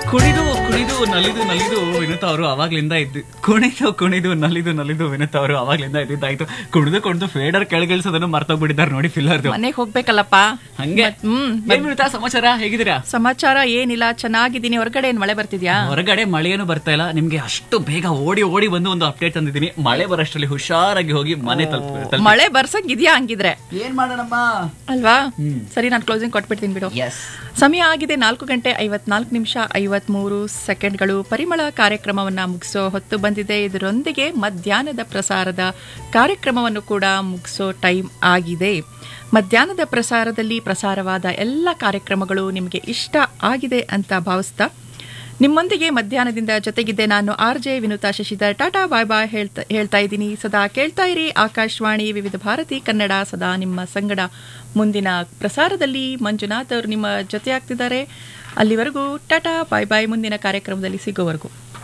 ಕುಣಿದು ಕುಣಿದು ನಲಿದು ನಲಿದು ವಿನುತಾ ಅವರು ಅವಾಗ್ಲಿಂದ ಇದ್ದು ಕುಣಿದು ಕುಣಿದು ನಲಿದು ನಲಿದು ವಿನುತಾ ಅವರು ಅವಾಗ್ಲಿಂದ ಇದ್ದಿದ್ದಾಯ್ತು ಕುಣಿದು ಕುಣಿದು ಫೇಡರ್ ಕೆಳಗಿಳಿಸೋದನ್ನು ಮರ್ತೋಗ್ಬಿಟ್ಟಿದ್ದಾರೆ ನೋಡಿ ಫಿಲ್ಲರ್ದು ಮನೆಗೆ ಹೋಗ್ಬೇಕಲ್ಲಪ್ಪ ಹಂಗೆ ಮತ್- ಹ್ಮ್ ಏನ್ ವಿನುತಾ ಸಮಾಚಾರ ಹೇಗಿದ್ದೀರಾ ಸಮಾಚಾರ ಏನಿಲ್ಲ ಚೆನ್ನಾಗಿದ್ದೀನಿ ಹೊರಗಡೆ ಏನ್ ಮಳೆ ಬರ್ತಿದ್ಯಾ ಹೊರಗಡೆ ಮಳೆಯನ್ನು ಬರ್ತಾ ಇಲ್ಲ ನಿಮ್ಗೆ ಅಷ್ಟು ಬೇಗ ಓಡಿ ಓಡಿ ಬಂದು ಒಂದು ಅಪ್ಡೇಟ್ ತಂದಿದ್ದೀನಿ ಮಳೆ ಬರೋಷ್ಟರಲ್ಲಿ ಹುಷಾರಾಗಿ ಹೋಗಿ ಮನೆ ತಲುಪ ಮಳೆ ಬರ್ಸಂಗಿದ್ಯಾ ಹಂಗಿದ್ರೆ ಏನ್ ಮಾಡೋಣಮ್ಮ ಅಲ್ವಾ ಸರಿ ನಾನು ಕ್ಲೋಸಿಂಗ್ ಕೊಟ್ಬಿಡ್ತೀನಿ ಬಿಡು ಎಸ್ ಸಮಯ ಆಗಿದೆ ನಾಲ್ಕು ಗಂಟೆ ಐವತ್ನಾಲ್ಕು ನಿಮಿಷ ಐವತ್ಮೂರು ಸೆಕೆಂಡ್ಗಳು ಪರಿಮಳ ಕಾರ್ಯಕ್ರಮವನ್ನ ಮುಗಿಸೋ ಹೊತ್ತು ಬಂದಿದೆ ಇದರೊಂದಿಗೆ ಮಧ್ಯಾಹ್ನದ ಪ್ರಸಾರದ ಕಾರ್ಯಕ್ರಮವನ್ನು ಕೂಡ ಮುಗಿಸೋ ಟೈಮ್ ಆಗಿದೆ ಮಧ್ಯಾಹ್ನದ ಪ್ರಸಾರದಲ್ಲಿ ಪ್ರಸಾರವಾದ ಎಲ್ಲ ಕಾರ್ಯಕ್ರಮಗಳು ನಿಮಗೆ ಇಷ್ಟ ಆಗಿದೆ ಅಂತ ಭಾವಿಸ್ತಾ ನಿಮ್ಮೊಂದಿಗೆ ಮಧ್ಯಾಹ್ನದಿಂದ ಜೊತೆಗಿದ್ದೆ ನಾನು R J Vinutha Shashidhar tata bye bye ಹೇಳ್ತಾ ಹೇಳ್ತಾ ಇದ್ದೀನಿ ಸದಾ ಕೇಳ್ತಾ ಇರಿ ಆಕಾಶವಾಣಿ ವಿವಿಧ ಭಾರತಿ ಕನ್ನಡ ಸದಾ ನಿಮ್ಮ ಸಂಗಡ ಮುಂದಿನ ಪ್ರಸಾರದಲ್ಲಿ ಮಂಜುನಾಥ್ ಅವರು ನಿಮ್ಮ ಜೊತೆ ಆಗ್ತಿದ್ದಾರೆ ಅಲ್ಲಿವರೆಗೂ ಟಾಟಾ ಬಾಯ್ ಬಾಯ್ ಮುಂದಿನ ಕಾರ್ಯಕ್ರಮದಲ್ಲಿ ಸಿಗೋವರೆಗೂ